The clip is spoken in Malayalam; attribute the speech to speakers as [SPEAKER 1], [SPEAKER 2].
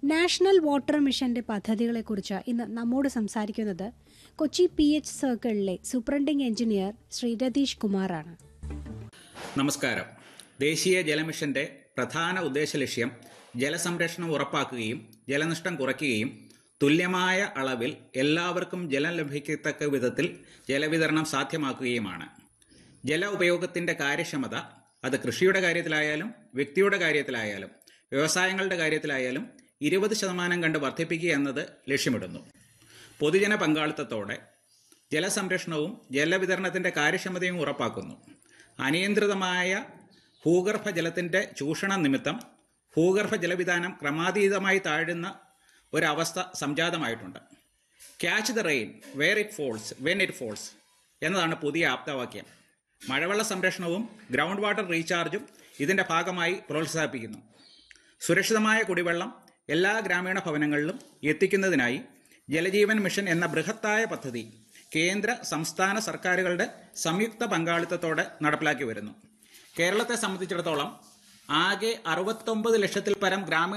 [SPEAKER 1] നാഷണൽ വാട്ടർ മിഷന്റെ പദ്ധതികളെക്കുറിച്ച് ഇന്ന് നമ്മോട് സംസാരിക്കുന്നത് കൊച്ചി പി എച്ച് സർക്കിളിലെ സൂപ്രണ്ടിംഗ് എഞ്ചിനീയർ ശ്രീ രതീഷ് കുമാറാണ്
[SPEAKER 2] നമസ്കാരം ദേശീയ ജലമിഷന്റെ പ്രധാന ഉദ്ദേശ ലക്ഷ്യം ജലസംരക്ഷണം ഉറപ്പാക്കുകയും ജലനഷ്ടം കുറയ്ക്കുകയും തുല്യമായ അളവിൽ എല്ലാവർക്കും ജലം ലഭിക്കത്തക്ക വിധത്തിൽ ജലവിതരണം സാധ്യമാക്കുകയുമാണ് ജല ഉപയോഗത്തിന്റെ കാര്യക്ഷമത അത് കൃഷിയുടെ കാര്യത്തിലായാലും വ്യക്തിയുടെ കാര്യത്തിലായാലും വ്യവസായങ്ങളുടെ കാര്യത്തിലായാലും ഇരുപത് ശതമാനം കണ്ട് വർദ്ധിപ്പിക്കുക എന്നത് ലക്ഷ്യമിടുന്നു പൊതുജന പങ്കാളിത്തത്തോടെ ജലസംരക്ഷണവും ജലവിതരണത്തിന്റെ കാര്യക്ഷമതയും ഉറപ്പാക്കുന്നു അനിയന്ത്രിതമായ ഭൂഗർഭ ജലത്തിന്റെ ചൂഷണം നിമിത്തം ഭൂഗർഭ ജലവിധാനം ക്രമാതീതമായി താഴുന്ന ഒരവസ്ഥ സംജാതമായിട്ടുണ്ട് catch the rain where it falls when it falls എന്നതാണ് പുതിയ ആപ്തവാക്യം മഴവെള്ള സംരക്ഷണവും ഗ്രൗണ്ട് വാട്ടർ റീചാർജും ഇതിന്റെ ഭാഗമായി പ്രോത്സാഹിപ്പിക്കുന്നു സുരക്ഷിതമായ കുടിവെള്ളം എല്ലാ ഗ്രാമീണ ഭവനങ്ങളിലും എത്തിക്കുന്നതിനായി ജലജീവൻ മിഷൻ എന്ന ബൃഹത്തായ പദ്ധതി കേന്ദ്ര സംസ്ഥാന സർക്കാരുകളുടെ സംയുക്ത പങ്കാളിത്തത്തോടെ നടപ്പിലാക്കി വരുന്നു കേരളത്തെ സംബന്ധിച്ചിടത്തോളം ആകെ അറുപത്തൊമ്പത് ലക്ഷത്തിൽ പരം ഗ്രാമീണ